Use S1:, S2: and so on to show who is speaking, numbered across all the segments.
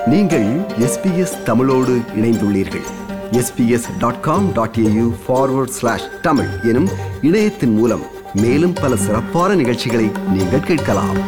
S1: நீங்கள் எஸ்பிஎஸ் தமிழோடு இணைந்துள்ளீர்கள் SBS dot com dot AU forward slash Tamil எனும் இணையத்தின் மூலம் மேலும் பல சிறப்பான நிகழ்ச்சிகளை நீங்கள் கேட்கலாம்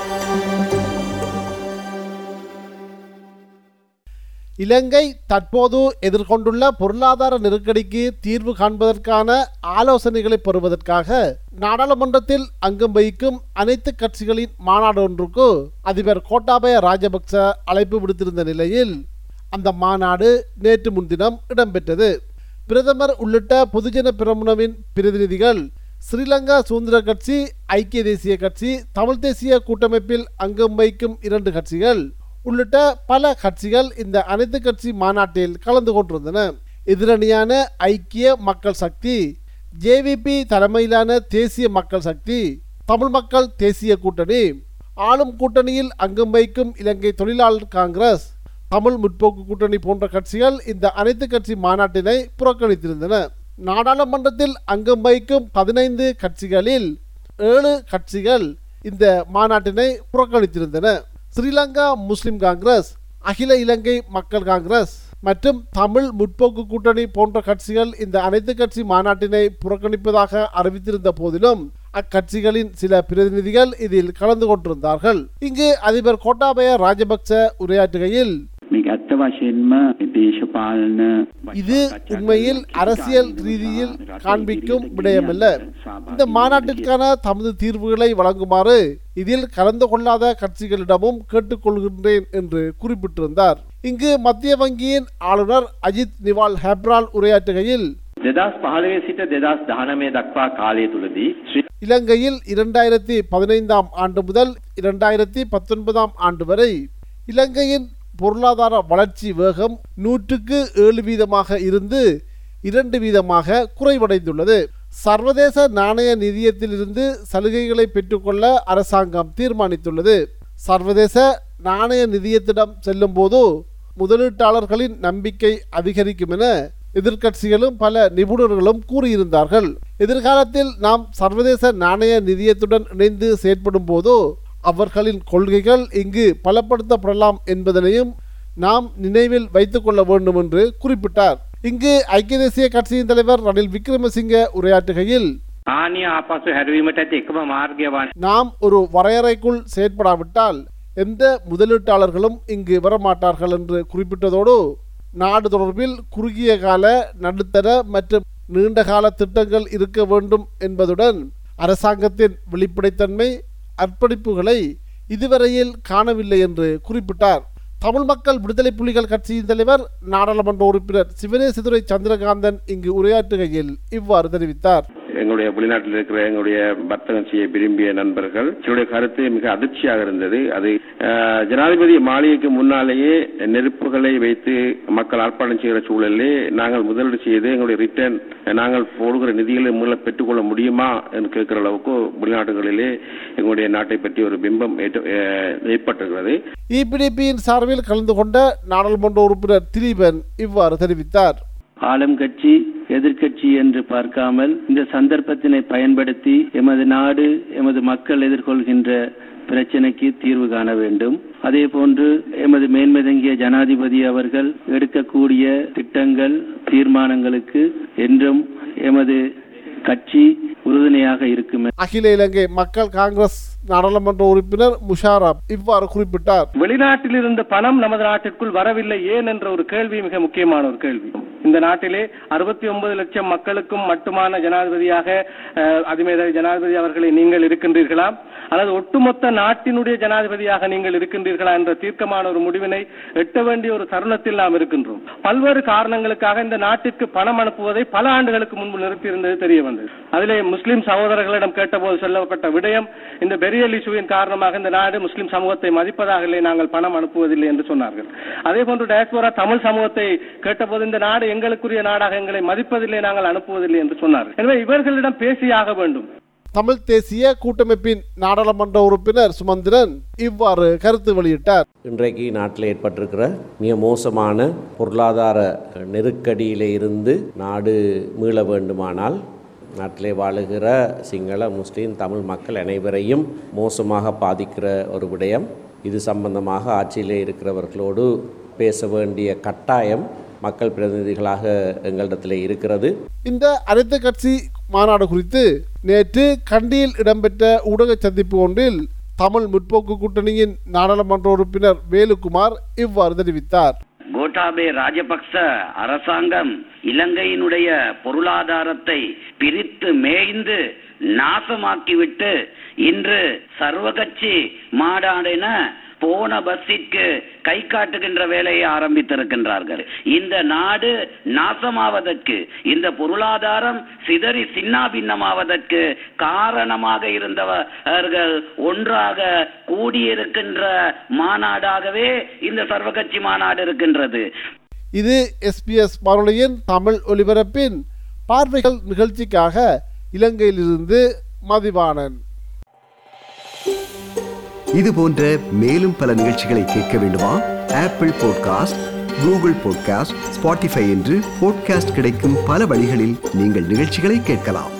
S2: இலங்கை தற்போது எதிர்கொண்டுள்ள பொருளாதார நெருக்கடிக்கு தீர்வு காண்பதற்கான ஆலோசனைகளை பெறுவதற்காக நாடாளுமன்றத்தில் அங்கம் வகிக்கும் அனைத்து கட்சிகளின் மாநாடு ஒன்றுக்கு அதிபர் கோட்டாபய ராஜபக்ச அழைப்பு விடுத்திருந்த நிலையில் அந்த மாநாடு நேற்று முன்தினம் இடம்பெற்றது பிரதமர் உள்ளிட்ட பொதுஜன பிரமுனவின் பிரதிநிதிகள் ஸ்ரீலங்கா சுதந்திர கட்சி ஐக்கிய தேசிய கட்சி தமிழ் தேசிய கூட்டமைப்பில் அங்கம் வகிக்கும் இரண்டு கட்சிகள் உள்ளிட்ட பல கட்சிகள் இந்த அனைத்து கட்சி மாநாட்டில் கலந்து கொண்டிருந்தன எதிரணியான ஐக்கிய மக்கள் சக்தி ஜேவிபி தலைமையிலான தேசிய மக்கள் சக்தி தமிழ் மக்கள் தேசிய கூட்டணி ஆளும் கூட்டணியில் அங்கம் வகிக்கும் இலங்கை தொழிலாளர் காங்கிரஸ் தமிழ் முற்போக்கு கூட்டணி போன்ற கட்சிகள் இந்த அனைத்து கட்சி மாநாட்டினை புறக்கணித்திருந்தன நாடாளுமன்றத்தில் அங்கம் வகிக்கும் பதினைந்து கட்சிகளில் ஏழு கட்சிகள் இந்த மாநாட்டினை புறக்கணித்திருந்தன ஸ்ரீலங்கா முஸ்லிம் காங்கிரஸ் அகில இலங்கை மக்கள் காங்கிரஸ் மற்றும் தமிழ் முற்போக்கு கூட்டணி போன்ற கட்சிகள் இந்த அனைத்து கட்சி மாநாட்டினை புறக்கணிப்பதாக அறிவித்திருந்த போதிலும் அக்கட்சிகளின் சில பிரதிநிதிகள் இதில் கலந்து கொண்டிருந்தார்கள் இங்கு அதிபர் கோட்டாபய ராஜபக்ச உரையாற்றுகையில்
S3: මේක ඇත්ත වශයෙන්ම දේශපාලන
S2: இது உண்மையில் அரசியல் ரீதியில் காண்பிக்கும் விடயமல்ல இந்த மாநாட்டிற்கான தமது தீர்வுகளை வழங்குமாறு இதில் கலந்து கொள்ளாத கட்சிகளிடமும் கேட்டுக்கொள்கின்றேன் என்று குறிப்பிட்டிருந்தார் இங்கு மத்திய வங்கியின் ஆளுநர் அஜித் நிவால் ஹெப்ரால் உரையாற்றுகையில்
S4: දෙදස් පහළවේ සිට දෙදස් දහනමේ දක්වා කාලය තුළදී ශ්‍රී
S2: இலங்கையில் இரண்டாயிரத்தி பதினைந்தாம் ஆண்டு முதல் இரண்டாயிரத்தி பத்தொன்பதாம் ஆண்டு வரை இலங்கையின் பொருளாதார வளர்ச்சி வேகம் நூற்றுக்கு ஏழு வீதமாக இருந்து இரண்டு வீதமாக குறைவடைந்துள்ளது சர்வதேச நாணய நிதியத்திலிருந்து சலுகைகளை பெற்றுக்கொள்ள அரசாங்கம் தீர்மானித்துள்ளது சர்வதேச நாணய நிதியத்திடம் செல்லும்போது முதலீட்டாளர்களின் நம்பிக்கை அதிகரிக்கும் என எதிர்க்கட்சிகளும் பல நிபுணர்களும் கூறியிருந்தார்கள் எதிர்காலத்தில் நாம் சர்வதேச நாணய நிதியத்துடன் இணைந்து செயற்படும் போது அவர்களின் கொள்கைகள் இங்கு பலப்படுத்தப்படலாம் என்பதனையும் நாம் நினைவில் வைத்துக் கொள்ள வேண்டும் என்று குறிப்பிட்டார் இங்கு ஐக்கிய தேசிய கட்சியின் தலைவர் ரணில் விக்ரமசிங்க உரையாற்றுகையில்
S4: ආනිය ආපසු හැරවීමට ඇති එකම මාර්ගය වන
S2: நாம் ஒரு வரையறைக்குள் செயற்படாவிட்டால் எந்த முதலீட்டாளர்களும் இங்கு வரமாட்டார்கள் என்று குறிப்பிட்டதோடு நாடு தொடர்பில் குறுகிய கால நடுத்தர மற்றும் நீண்டகால திட்டங்கள் இருக்க வேண்டும் என்பதுடன் அரசாங்கத்தின் வெளிப்படைத்தன்மை அர்ப்பணிப்புகளை இதுவரையில் காணவில்லை என்று குறிப்பிட்டார் தமிழ் மக்கள் விடுதலை புலிகள் கட்சியின் தலைவர் நாடாளுமன்ற உறுப்பினர் சிவனேசதுரை சந்திரகாந்தன் இங்கு உரையாற்றுகையில் இவ்வாறு தெரிவித்தார்
S5: எங்களுடைய வெளிநாட்டில் இருக்கிற எங்களுடைய வர்த்தகம் செய்ய விரும்பிய நண்பர்கள் என்னுடைய கருத்து மிக அதிர்ச்சியாக இருந்தது அது அஹ், ஜனாதிபதி மாளிகைக்கு முன்னாலேயே நெருப்புகளை வைத்து மக்கள் ஆர்ப்பாட்டம் செய்கிற சூழலிலே நாங்கள் முதலீடு செய்து எங்களுடைய ரிட்டர்ன் நாங்கள் போடுகிற நிதிகளை மூலம் பெற்றுக்கொள்ள முடியுமா என்று கேட்கிற அளவுக்கு வெளிநாடுகளிலே எங்களுடைய நாட்டை பற்றி ஒரு பிம்பம் ஏற்ற- அஹ், ஏற்பட்டிருக்கிறது
S2: இபிடிபியின் சார்பில் கலந்து கொண்ட நாடாளுமன்ற உறுப்பினர் திலீபன் இவ்வாறு தெரிவித்தார்
S3: ஆளும் கட்சி எதிர்க்கட்சி என்று பார்க்காமல் இந்த சந்தர்ப்பத்தினை பயன்படுத்தி எமது நாடு எமது மக்கள் எதிர்கொள்கின்ற பிரச்சனைக்கு தீர்வு காண வேண்டும் அதே போன்று எமது மேன்மதங்கிய ஜனாதிபதி அவர்கள் எடுக்கக்கூடிய திட்டங்கள் தீர்மானங்களுக்கு என்றும் எமது கட்சி உறுதுணையாக இருக்கும்
S2: அகில இலங்கை மக்கள் காங்கிரஸ் நாடாளுமன்ற உறுப்பினர் முஷாரப் இவ்வாறு குறிப்பிட்டார்
S6: வெளிநாட்டில் இருந்த பணம் நமது நாட்டிற்குள் வரவில்லை ஏன் என்ற ஒரு கேள்வி மிக முக்கியமான ஒரு கேள்வி இந்த நாட்டிலே அறுபத்தி ஒன்பது லட்சம் மக்களுக்கும் மட்டுமான ஜனாதிபதியாக அஹ், அதிமேத ஜனாதிபதி அவர்களை நீங்கள் இருக்கின்றீர்களா அல்லது ஒட்டுமொத்த நாட்டினுடைய ஜனாதிபதியாக நீங்கள் இருக்கின்றீர்களா என்ற தீர்க்கமான ஒரு முடிவினை எட்ட வேண்டிய ஒரு தருணத்தில் நாம் இருக்கின்றோம் பல்வேறு காரணங்களுக்காக இந்த நாட்டிற்கு பணம் அனுப்புவதை பல ஆண்டுகளுக்கு முன்பு நிறுத்தியிருந்தது தெரிய வந்தது அதிலே முஸ்லிம் சகோதரர்களிடம் கேட்டபோது சொல்லப்பட்ட விடயம் இந்த பெரியல் இஷ்யூவின் காரணமாக இந்த நாடு முஸ்லிம் சமூகத்தை மதிப்பதாக இல்லை நாங்கள் பணம் அனுப்புவதில்லை என்று சொன்னார்கள் அதே போன்று டயஸ்போரா தமிழ் சமூகத்தை கேட்டபோது இந்த நாடு எங்களுக்குரிய நாடாக எங்களை மதிப்பதில்லை நாங்கள் அனுப்புவதில்லை என்று சொன்னார்கள் எனவே இவர்களிடம் பேசியாக வேண்டும்
S2: தமிழ் தேசிய கூட்டமைப்பின் நாடாளுமன்ற உறுப்பினர் சுமந்திரன் இவ்வாறு கருத்து வெளியிட்டார்
S7: இன்றைக்கு நாட்டில் ஏற்பட்டிருக்கிற மிக மோசமான பொருளாதார நெருக்கடியிலே இருந்து நாடு மீள வேண்டுமானால் நாட்டிலே வாழுகிற சிங்கள முஸ்லீம் தமிழ் மக்கள் அனைவரையும் மோசமாக பாதிக்கிற ஒரு விடயம் இது சம்பந்தமாக ஆட்சியிலே இருக்கிறவர்களோடு பேச வேண்டிய கட்டாயம் மக்கள் பிரதிநிதிகளாக எங்களிடத்தில் இருக்கிறது
S2: இந்த அனைத்து கட்சி மாநாடு குறித்து நேற்று கண்டியில் இடம்பெற்ற ஊடக சந்திப்பு ஒன்றில் தமிழ் முற்போக்கு கூட்டணியின் நாடாளுமன்ற உறுப்பினர் வேலுக்குமார் இவ்வாறு தெரிவித்தார்
S8: கோட்டாபே ராஜபக்ச அரசாங்கம் இலங்கையினுடைய பொருளாதாரத்தை பிரித்து மேய்ந்து நாசமாக்கிவிட்டு இன்று சர்வகட்சி மாடாடென போன பஸ்ஸிற்கு கை காட்டுகின்ற வேலையை ஆரம்பித்திருக்கின்றார்கள் இந்த நாடு நாசமாவதற்கு இந்த பொருளாதாரம் சிதறி சின்னாபின்னமாவதற்கு காரணமாக இருந்தவர்கள் ஒன்றாக கூடியிருக்கின்ற மாநாடாகவே இந்த சர்வகட்சி மாநாடு இருக்கின்றது
S2: இது எஸ்பிஎஸ் வானொலியின் தமிழ் ஒலிபரப்பின் பார்வைகள் நிகழ்ச்சிக்காக இலங்கையிலிருந்து மதிவாணன்
S1: இது போன்ற மேலும் பல நிகழ்ச்சிகளை கேட்க வேண்டுமா Apple podcast Google podcast Spotify என்று பாட்காஸ்ட் கிடைக்கும் பல வழிகளில் நீங்கள் நிகழ்ச்சிகளை கேட்கலாம்